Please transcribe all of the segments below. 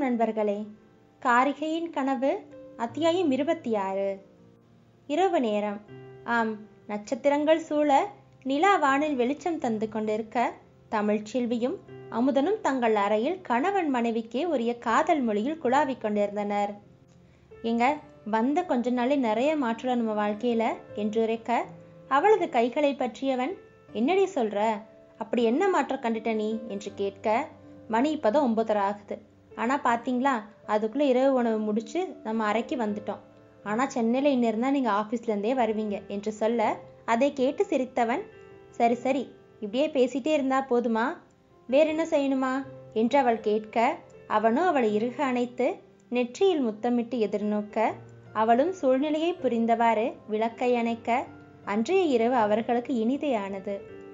நண்பர்களே காரிகையின் கனவு அத்தியாயம் இருபத்தி ஆறு இரவு நேரம் ஆம் நட்சத்திரங்கள் சூழ நிலா வானில் வெளிச்சம் தந்து கொண்டிருக்க தமிழ்ச்செல்வியும் அமுதனும் தங்கள் அறையில் கணவன் மனைவிக்கே உரிய காதல் மொழியில் குழாவிக் கொண்டிருந்தனர் எங்க வந்த கொஞ்ச நாளில் நிறைய மாற்றம் நம்ம வாழ்க்கையில என்று உரைக்க அவளது கைகளை பற்றியவன் என்னடி சொல்ற அப்படி என்ன மாற்றம் கண்டுட்ட நீ என்று கேட்க மணி இப்பதான் ஒன்பதரை ஆகுது ஆனா பாத்தீங்களா அதுக்குள்ள இரவு உணவு முடிச்சு நம்ம அறைக்கு வந்துட்டோம் ஆனா சென்னையில இன்னும் இருந்தா நீங்க ஆபீஸ்ல இருந்தே வருவீங்க என்று சொல்ல அதை கேட்டு சிரித்தவன் சரி சரி இப்படியே பேசிட்டே இருந்தா போதுமா வேற என்ன செய்யணுமா என்று அவள் கேட்க அவனும் அவளை இறுக அணைத்து நெற்றியில் முத்தமிட்டு எதிர்நோக்க அவளும் சூழ்நிலையை புரிந்தவாறு விளக்கை அணைக்க அன்றைய இரவு அவர்களுக்கு இனிதையானது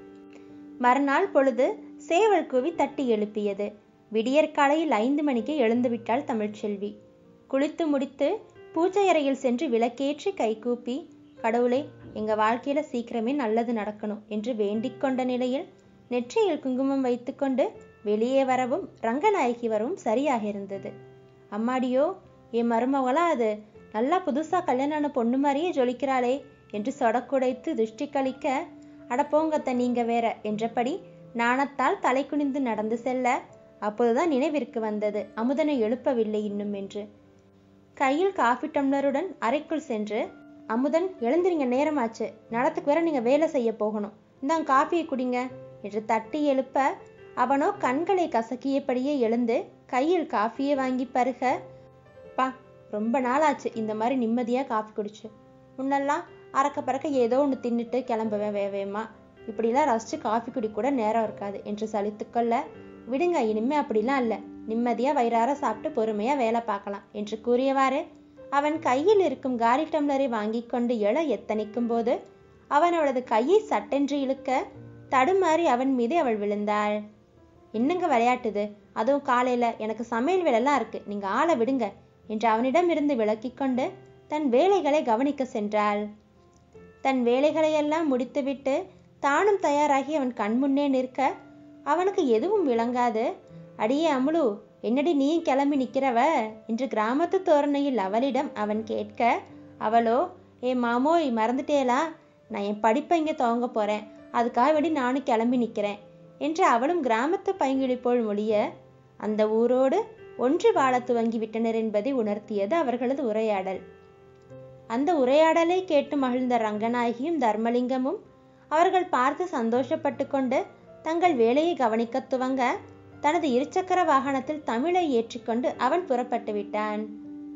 மறுநாள் பொழுது சேவல் கூவி தட்டி எழுப்பியது விடியற்காலையில் ஐந்து மணிக்கு எழுந்துவிட்டாள் தமிழ்ச்செல்வி குளித்து முடித்து பூஜை அறையில் சென்று விளக்கேற்றி கைகூப்பி கடவுளே எங்க வாழ்க்கையில சீக்கிரமே நல்லது நடக்கணும் என்று வேண்டிக் கொண்ட நிலையில் நெற்றியில் குங்குமம் வைத்துக்கொண்டு வெளியே வரவும் ரங்கநாயகி வரவும் சரியாக இருந்தது அம்மாடியோ என் மருமகளா அது நல்லா புதுசா கல்யாணம் பொண்ணு மாதிரியே ஜொலிக்கிறாளே என்று சொடக்குடைத்து திருஷ்டி கழிக்க அடப்போங்கத்த நீங்க வேற என்றபடி நாணத்தால் தலை குனிந்து நடந்து செல்ல அப்போதுதான் நினைவிற்கு வந்தது அமுதனை எழுப்பவில்லை இன்னும் என்று கையில் காஃபி டம்ளருடன் அறைக்குள் சென்று அமுதன் எழுந்திருங்க நேரமாச்சு நடத்துக்கு வேற நீங்க வேலை செய்ய போகணும் இந்தாங்க காஃபியை குடிங்க என்று தட்டி எழுப்ப அவனோ கண்களை கசக்கியபடியே எழுந்து கையில் காஃபியை வாங்கி பருக பா ரொம்ப நாளாச்சு இந்த மாதிரி நிம்மதியா காஃபி குடிச்சு முன்னெல்லாம் அறக்க பறக்க ஏதோ ஒன்று தின்னுட்டு கிளம்புவேன் வேவேமா இப்படிலாம் ரசிச்சு காஃபி குடி கூட நேரம் இருக்காது என்று சலித்துக்கொள்ள விடுங்க இனிமே அப்படிலாம் இல்லை நிம்மதியா வயிறார சாப்பிட்டு பொறுமையா வேலை பார்க்கலாம் என்று கூறியவாறு அவன் கையில் இருக்கும் காலி டம்ளரை வாங்கி கொண்டு எழ எத்தனிக்கும் போது அவன் அவளது கையை சட்டென்று இழுக்க தடுமாறி அவன் மீது அவள் விழுந்தாள் என்னங்க விளையாட்டுது அதுவும் காலையில எனக்கு சமையல் வேலைலாம் இருக்கு நீங்க ஆளை விடுங்க என்று அவனிடமிருந்து விலக்கிக் கொண்டு தன் வேலைகளை கவனிக்க சென்றாள் தன் வேலைகளையெல்லாம் முடித்துவிட்டு தானும் தயாராகி அவன் கண்முன்னே நிற்க அவனுக்கு எதுவும் விளங்காது அடியே அமுலு என்னடி நீயும் கிளம்பி நிக்கிறவ என்று கிராமத்து தோரணையில் அவளிடம் அவன் கேட்க அவளோ ஏ மாமோய் மறந்துட்டேலா நான் என் படிப்பை இங்கே துவங்க போறேன் அதுக்காக வேண்டி நானும் கிளம்பி நிக்கிறேன் என்று அவளும் கிராமத்து பைங்கிழி போல் மொழிய அந்த ஊரோடு ஒன்று வாழ துவங்கி விட்டனர் என்பதை உணர்த்தியது அவர்களது உரையாடல் அந்த உரையாடலை கேட்டு மகிழ்ந்த ரங்கநாயகியும் தர்மலிங்கமும் அவர்கள் பார்த்து சந்தோஷப்பட்டு கொண்டு தங்கள் வேலையை கவனிக்க துவங்க தனது இருசக்கர வாகனத்தில் தமிழை ஏற்றிக்கொண்டு அவன் புறப்பட்டு விட்டான்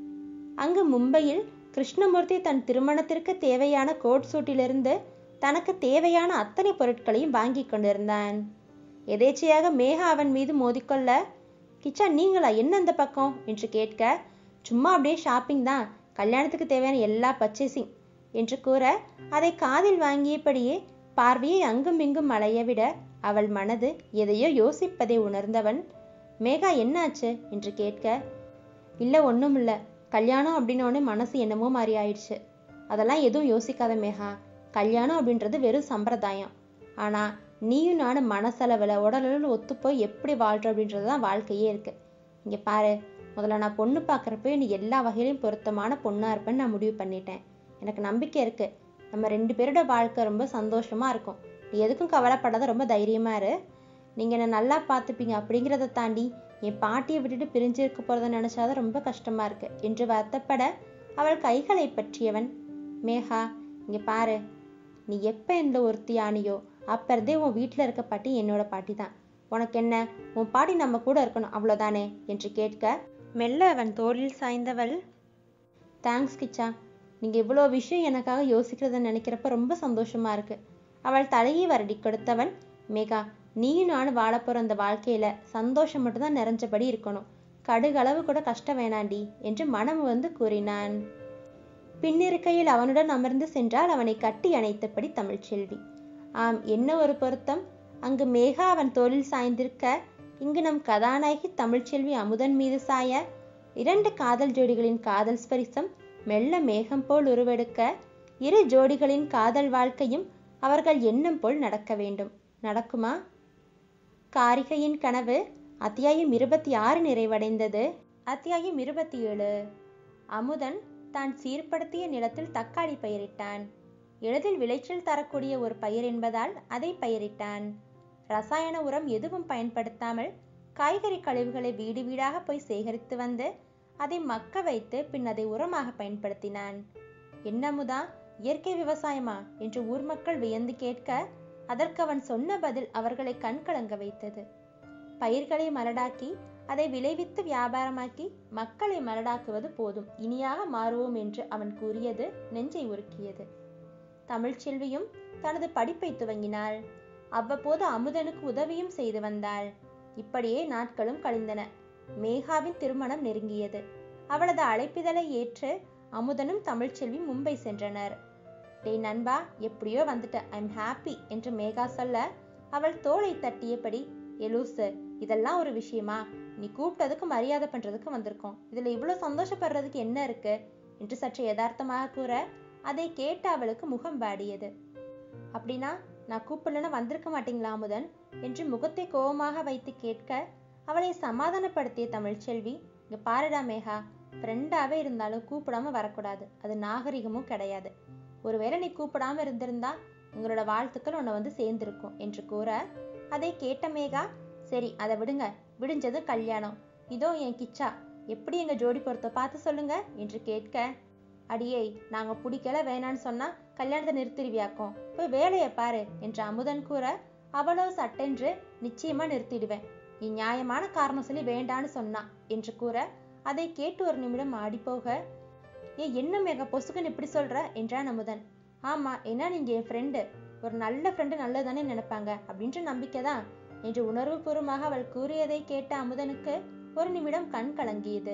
அங்கு மும்பையில் கிருஷ்ணமூர்த்தி தன் திருமணத்திற்கு தேவையான கோட் சூட்டிலிருந்து தனக்கு தேவையான அத்தனை பொருட்களையும் வாங்கி கொண்டிருந்தான் எதேச்சையாக மேகா அவன் மீது மோதிக்கொள்ள கிச்சா நீங்களா என்ன அந்த பக்கம் என்று கேட்க சும்மா அப்படியே ஷாப்பிங் தான் கல்யாணத்துக்கு தேவையான எல்லா பர்ச்சேசிங் என்று கூற அதை காதில் வாங்கியபடியே பார்வையை அங்கும் இங்கும் அலைய விட அவள் மனது எதையோ யோசிப்பதை உணர்ந்தவன் மேகா என்னாச்சு என்று கேட்க இல்லை ஒன்றும் இல்லை கல்யாணம் அப்படின்னோடனே மனசு என்னமோ மாதிரி ஆயிடுச்சு அதெல்லாம் எதுவும் யோசிக்காத மேகா கல்யாணம் அப்படின்றது வெறும் சம்பிரதாயம் ஆனால் நீயும் நானும் மனசளவில் உடலளவில் ஒத்துப்போய் எப்படி வாழ்கிறோம் அப்படின்றது தான் வாழ்க்கையே இருக்கு இங்கே பாரு முதல்ல நான் பொண்ணு பார்க்குறப்ப நீ எல்லா வகையிலையும் பொருத்தமான பொண்ணாக இருப்பேன்னு நான் முடிவு பண்ணிட்டேன் எனக்கு நம்பிக்கை இருக்கு நம்ம ரெண்டு பேரோட வாழ்க்கை ரொம்ப சந்தோஷமா இருக்கும் நீ எதுக்கும் கவலைப்படாத ரொம்ப தைரியமா இரு நீங்க என்ன நல்லா பார்த்துப்பீங்க அப்படிங்கிறத தாண்டி என் பாட்டியை விட்டுட்டு பிரிஞ்சு இருக்க போறதை நினைச்சாதான் ரொம்ப கஷ்டமா இருக்கு என்று வருத்தப்பட அவள் கைகளை பற்றியவன் மேகா இங்க பாரு நீ எப்ப இந்த ஒருத்தி ஆனியோ அப்ப இருந்தே உன் வீட்டுல இருக்க பாட்டி என்னோட பாட்டி தான் உனக்கு என்ன உன் பாட்டி நம்ம கூட இருக்கணும் அவ்வளவுதானே என்று கேட்க மெல்ல அவன் தோளில் சாய்ந்தவள் தேங்க்ஸ் கிச்சா நீங்க இவ்வளோ விஷயம் எனக்காக யோசிக்கிறத நினைக்கிறப்ப ரொம்ப சந்தோஷமா இருக்கு அவள் தலையை வருடி கொடுத்தவன் மேகா நீயும் நானும் வாழ போற அந்த வாழ்க்கையில சந்தோஷம் மட்டும்தான் நிறைஞ்சபடி இருக்கணும் கடுகளவு கூட கஷ்டம் வேணாண்டி என்று மனம் வந்து கூறினான் பின்னிருக்கையில் அவனுடன் அமர்ந்து சென்றால் அவனை கட்டி அணைத்தபடி தமிழ்ச்செல்வி ஆம் என்ன ஒரு பொருத்தம் அங்கு மேகா அவன் தோளில் சாய்ந்திருக்க இங்கு நம் கதாநாயகி தமிழ்ச்செல்வி அமுதன் மீது சாய இரண்டு காதல் ஜோடிகளின் காதல் ஸ்பரிசம் மெல்ல மேகம் போல் உருவெடுக்க இரு ஜோடிகளின் காதல் வாழ்க்கையும் அவர்கள் எண்ணம் போல் நடக்க வேண்டும் நடக்குமா காரிகையின் கனவு அத்தியாயம் இருபத்தி ஆறு நிறைவடைந்தது அத்தியாயம் இருபத்தி ஏழு அமுதன் தான் சீர்படுத்திய நிலத்தில் தக்காளி பயிரிட்டான் எளிதில் விளைச்சல் தரக்கூடிய ஒரு பயிர் என்பதால் அதை பயிரிட்டான் ரசாயன உரம் எதுவும் பயன்படுத்தாமல் காய்கறி கழிவுகளை வீடு வீடாக போய் சேகரித்து வந்து அதை மக்க வைத்து பின் அதை உரமாக பயன்படுத்தினான் என்னமுதா இயற்கை விவசாயமா என்று ஊர் மக்கள் வியந்து கேட்க அதற்கு அவன் சொன்ன பதில் அவர்களை கண்கலங்க வைத்தது பயிர்களை மலடாக்கி அதை விளைவித்து வியாபாரமாக்கி மக்களை மலடாக்குவது போதும் இனியாக மாறுவோம் என்று அவன் கூறியது நெஞ்சை உருக்கியது தமிழ்ச்செல்வியும் தனது படிப்பை துவங்கினாள் அவ்வப்போது அமுதனுக்கு உதவியும் செய்து வந்தாள் இப்படியே நாட்களும் கழிந்தன மேகாவின் திருமணம் நெருங்கியது அவளது அழைப்பிதழை ஏற்று அமுதனும் தமிழ்ச்செல்வி மும்பை சென்றனர் டேய் நண்பா எப்படியோ வந்துட்ட ஐம் ஹாப்பி என்று மேகா சொல்ல அவள் தோளை தட்டியபடி எலூசு இதெல்லாம் ஒரு விஷயமா நீ கூப்பிட்டதுக்கு மரியாதை பண்றதுக்கு வந்திருக்கோம் இதுல இவ்வளவு சந்தோஷப்படுறதுக்கு என்ன இருக்கு என்று சற்று யதார்த்தமாக கூற அதை கேட்ட அவளுக்கு முகம் வாடியது அப்படின்னா நான் கூப்பிடலன்னா வந்திருக்க மாட்டீங்களா அமுதன் என்று முகத்தை கோபமாக வைத்து கேட்க அவளை சமாதானப்படுத்திய தமிழ்ச்செல்வி இங்க பாருடா மேகா ஃப்ரெண்டாவே இருந்தாலும் கூப்பிடாம வரக்கூடாது அது நாகரிகமும் கிடையாது ஒருவேளை நீ கூப்பிடாம இருந்திருந்தா எங்களோட வாழ்த்துக்கள் உன்னை வந்து சேர்ந்திருக்கும் என்று கூற அதை கேட்ட மேகா சரி அதை விடுங்க விடிஞ்சதும் கல்யாணம் இதோ என் கிச்சா எப்படி எங்க ஜோடி பொருத்த பார்த்து சொல்லுங்க என்று கேட்க அடியே நாங்க பிடிக்கல வேணான்னு சொன்னா கல்யாணத்தை நிறுத்திடுவியாக்கும் போய் வேலையை பாரு என்று அமுதன் கூற அவளோ சட்டென்று நிச்சயமா நிறுத்திடுவேன் நீ நியாயமான காரணம் சொல்லி வேண்டான்னு சொன்னா என்று கூற அதை கேட்டு ஒரு நிமிடம் ஆடிப்போக ஏ என்ன மேக பொசுக்குன்னு இப்படி சொல்ற என்றான் அமுதன் ஆமா ஏன்னா நீங்க என் ஃப்ரெண்டு ஒரு நல்ல ஃப்ரெண்டு நல்லதானே நினைப்பாங்க அப்படின்ற நம்பிக்கை தான் என்று உணர்வுபூர்வமாக அவள் கூறியதை கேட்ட அமுதனுக்கு ஒரு நிமிடம் கண் கலங்கியது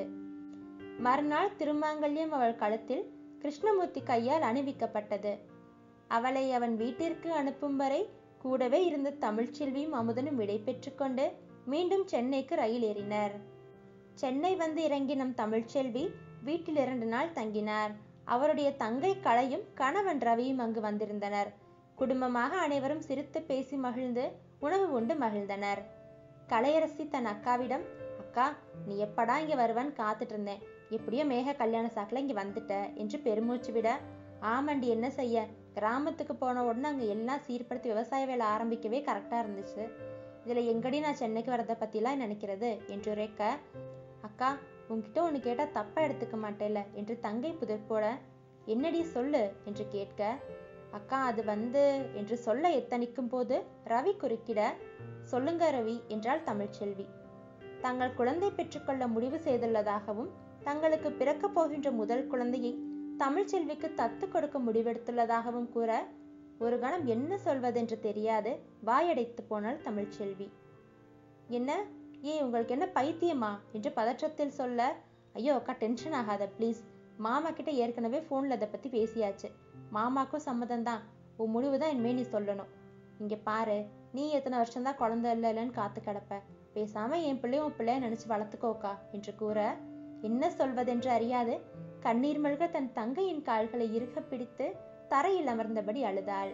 மறுநாள் திருமாங்கல்யம் அவள் கழுத்தில் கிருஷ்ணமூர்த்தி கையால் அணிவிக்கப்பட்டது அவளை அவன் வீட்டிற்கு அனுப்பும் வரை கூடவே இருந்த தமிழ்ச்செல்வியும் அமுதனும் விடை பெற்றுக்கொண்டு மீண்டும் சென்னைக்கு ரயில் ஏறினர் சென்னை வந்து இறங்கி நம் தமிழ்ச்செல்வி வீட்டில் இரண்டு நாள் தங்கினார் அவருடைய தங்கை கலையும் கணவன் ரவியும் அங்கு வந்திருந்தனர் குடும்பமாக அனைவரும் சிரித்து பேசி மகிழ்ந்து உணவு உண்டு மகிழ்ந்தனர் கலையரசி தன் அக்காவிடம் அக்கா நீ எப்படா இங்க வருவான்னு காத்துட்டு இருந்தேன் எப்படியோ மேக கல்யாண சாக்குல இங்க வந்துட்ட என்று பெருமூச்சு விட ஆமாண்டி என்ன செய்ய கிராமத்துக்கு போன உடனே அங்க எல்லாம் சீர்படுத்தி விவசாய வேலை ஆரம்பிக்கவே கரெக்டா இருந்துச்சு இதுல எங்கடி நான் சென்னைக்கு வரதை பத்திலாம் நினைக்கிறது என்று உரைக்க அக்கா உன்கிட்ட ஒன்று கேட்டா தப்பா எடுத்துக்க மாட்டேல என்று தங்கை புதிர் போட என்னடி சொல்லு என்று கேட்க அக்கா அது வந்து என்று சொல்ல எத்தனிக்கும் போது ரவி குறுக்கிட சொல்லுங்க ரவி என்றாள் தமிழ்ச்செல்வி தங்கள் குழந்தை பெற்றுக்கொள்ள முடிவு செய்துள்ளதாகவும் தங்களுக்கு பிறக்கப் போகின்ற முதல் குழந்தையை தமிழ்ச்செல்விக்கு தத்து கொடுக்க முடிவெடுத்துள்ளதாகவும் கூற ஒரு கணம் என்ன சொல்வதென்று தெரியாது வாயடைத்து போனாள் தமிழ்ச்செல்வி என்ன ஏன் உங்களுக்கு என்ன பைத்தியமா என்று பதற்றத்தில் சொல்ல ஐயோ அக்கா டென்ஷன் ஆகாத ப்ளீஸ் மாமா கிட்ட ஏற்கனவே ஃபோன்ல அதை பத்தி பேசியாச்சு மாமாக்கும் சம்மதம் தான் உன் முடிவு தான் இனிமே நீ சொல்லணும் இங்க பாரு நீ எத்தனை வருஷம் தான் குழந்தை இல்லை இல்லைன்னு காத்து கிடப்ப பேசாம என் பிள்ளையும் உன் பிள்ளைய நினைச்சு வளர்த்துக்கோக்கா என்று கூற என்ன சொல்வதென்று அறியாது கண்ணீர் மல்க தன் தங்கையின் கால்களை இறுக பிடித்து தரையில் அமர்ந்தபடி அழுதாள்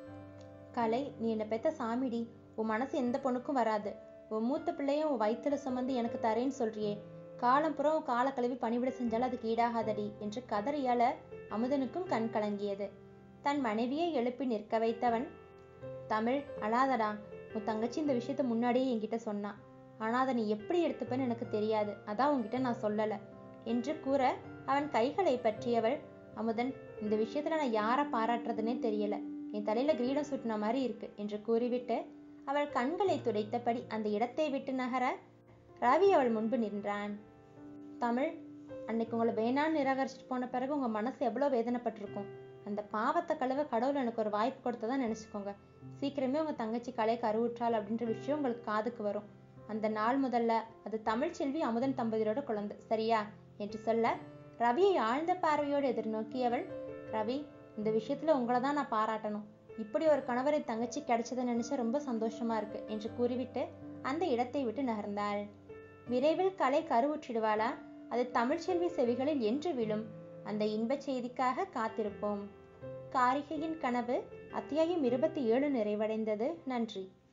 கலை நீ என்னை பெத்த சாமிடி உன் மனசு எந்த பொண்ணுக்கும் வராது உன் மூத்த பிள்ளையும் உன் வயிற்றுல சுமந்து எனக்கு தரேன்னு சொல்றியே காலம் புறம் உன் கால கழுவி பணிவிட செஞ்சாலும் அதுக்கு ஈடாகாதடி என்று கதறியால அமுதனுக்கும் கண் கலங்கியது தன் மனைவியை எழுப்பி நிற்க வைத்தவன் தமிழ் அழாதடா உன் தங்கச்சி இந்த விஷயத்த முன்னாடியே என்கிட்ட சொன்னான் ஆனா அதை நீ எப்படி எடுத்துப்பேன்னு எனக்கு தெரியாது அதான் உன்கிட்ட நான் சொல்லல என்று கூற அவன் கைகளை பற்றியவள் அமுதன் இந்த விஷயத்துல நான் யாரை பாராட்டுறதுன்னே தெரியல என் தலையில கிரீடம் சுட்டின மாதிரி இருக்கு என்று கூறிவிட்டு அவள் கண்களை துடைத்தபடி அந்த இடத்தை விட்டு நகர ரவி அவள் முன்பு நின்றான் தமிழ் அன்னைக்கு உங்களை வேணான்னு நிராகரிச்சுட்டு போன பிறகு உங்க மனசு எவ்வளவு வேதனைப்பட்டிருக்கும் அந்த பாவத்தை கழுவ கடவுள் எனக்கு ஒரு வாய்ப்பு கொடுத்ததா நினைச்சுக்கோங்க சீக்கிரமே உங்க தங்கச்சி கலை கருவுற்றாள் அப்படின்ற விஷயம் உங்களுக்கு காதுக்கு வரும் அந்த நாள் முதல்ல அது தமிழ் செல்வி அமுதன் தம்பதியரோட குழந்தை சரியா என்று சொல்ல ரவியை ஆழ்ந்த பார்வையோடு எதிர்நோக்கியவள் ரவி இந்த விஷயத்துல உங்களை தான் நான் பாராட்டணும் இப்படி ஒரு கணவரை தங்கச்சி கிடைச்சதை நினைச்சா ரொம்ப சந்தோஷமா இருக்கு என்று கூறிவிட்டு அந்த இடத்தை விட்டு நகர்ந்தாள் விரைவில் கலை கருவுற்றிடுவாளா அது தமிழ்ச்செல்வி செவிகளில் என்று விழும் அந்த இன்பச் செய்திக்காக காத்திருப்போம் காரிகையின் கனவு அத்தியாயம் இருபத்தி ஏழு நிறைவடைந்தது நன்றி